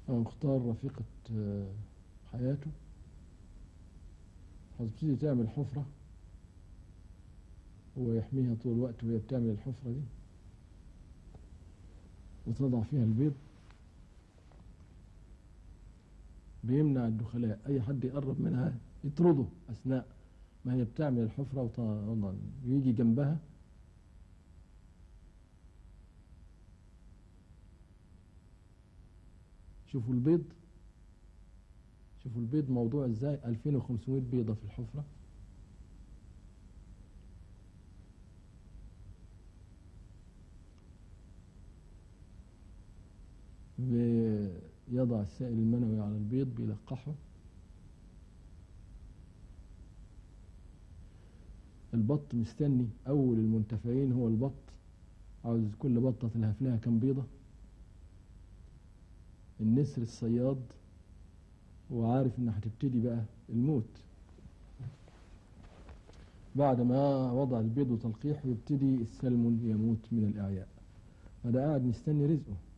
أو اختار رفيقة آه، حياته هتبتدي تعمل حفرة هو يحميها طول الوقت وهي بتعمل الحفرة دي وتضع فيها البيض بيمنع الدخلاء أي حد يقرب منها يطرده أثناء ما هي بتعمل الحفرة وط- ويجي جنبها شوفوا البيض شوفوا البيض موضوع ازاي 2500 بيضة في الحفرة بيضع السائل المنوي على البيض بيلقحه البط مستني أول المنتفعين هو البط عاوز كل بطة تلهف لها كم بيضة النسر الصياد وعارف إن هتبتدي بقى الموت بعد ما وضع البيض وتلقيحه يبتدي السلمون يموت من الإعياء فده قاعد مستني رزقه